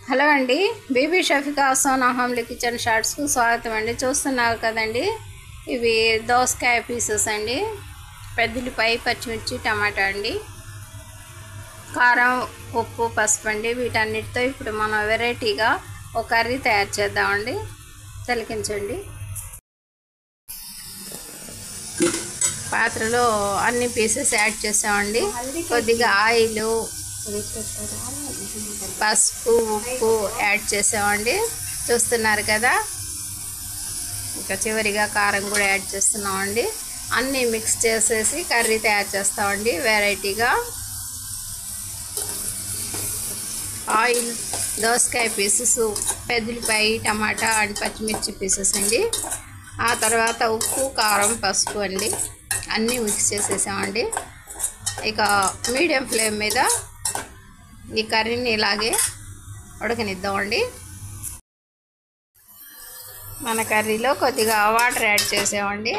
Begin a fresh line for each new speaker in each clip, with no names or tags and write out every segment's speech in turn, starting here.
hello అండి Bibi Shafika Sona homely kitchen షార్ట్స్కు స్వాగతం అండి చూస్తున్నారు కదండి ఇవి దోసకాయ పీసెస్ అండి పెద్దలిపై పచ్చిమిర్చి టమాటా అండి కారం ఉప్పు పసుపు అండి వీటన్నిటితో ఇప్పుడు మనం వెరైటీగా ఒక కర్రీ తయారు చేద్దామండి తిలకించండి పాత్రలో అన్ని పీసెస్ యాడ్ చేసామండి కొద్దిగా ఆయిల్ పసుపు ఉప్పు యాడ్ చేసామండి చూస్తున్నారు కదా ఇంకా చివరిగా కారం కూడా యాడ్ చేస్తున్నామండి అన్నీ మిక్స్ చేసేసి కర్రీ తయారు చేస్తామండి వెరైటీగా ఆయిల్ దోసకాయ పీసెస్ పెద్దలిపాయ టమాటా అండ్ పచ్చిమిర్చి పీసెస్ అండి ఆ తర్వాత ఉప్పు కారం పసుపు అండి అన్నీ మిక్స్ చేసేసామండి ఇక మీడియం ఫ్లేమ్ మీద ఈ కర్రీని ఇలాగే ఉడకనిద్దామండి మన కర్రీలో కొద్దిగా వాటర్ యాడ్ చేసామండి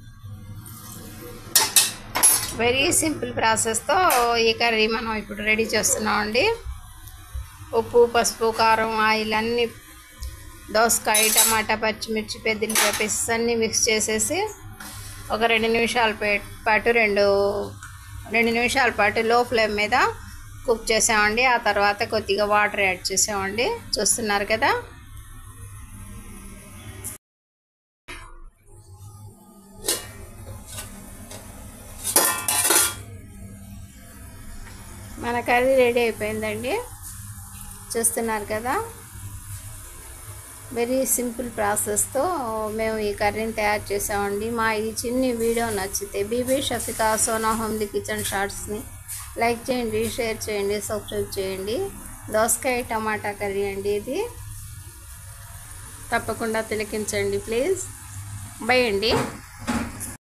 వెరీ సింపుల్ ప్రాసెస్తో ఈ కర్రీ మనం ఇప్పుడు రెడీ చేస్తున్నామండి ఉప్పు పసుపు కారం ఆయిల్ అన్నీ దోసకాయ టమాటా పచ్చిమిర్చి పెద్దలిపాయ పీసెస్ అన్నీ మిక్స్ చేసేసి ఒక రెండు నిమిషాల పాటు రెండు రెండు నిమిషాల పాటు లో ఫ్లేమ్ మీద కుక్ చేసామండి ఆ తర్వాత కొద్దిగా వాటర్ యాడ్ చేసామండి చూస్తున్నారు కదా మన కర్రీ రెడీ అయిపోయిందండి చూస్తున్నారు కదా వెరీ సింపుల్ ప్రాసెస్తో మేము ఈ కర్రీని తయారు చేసామండి మా ఈ చిన్ని వీడియో నచ్చితే బీబీ షఫికా సోనా హోమ్లీ కిచెన్ షార్ట్స్ని లైక్ చేయండి షేర్ చేయండి సబ్స్క్రైబ్ చేయండి దోసకాయ టమాటా కర్రీ అండి ఇది తప్పకుండా తిలకించండి ప్లీజ్ బై అండి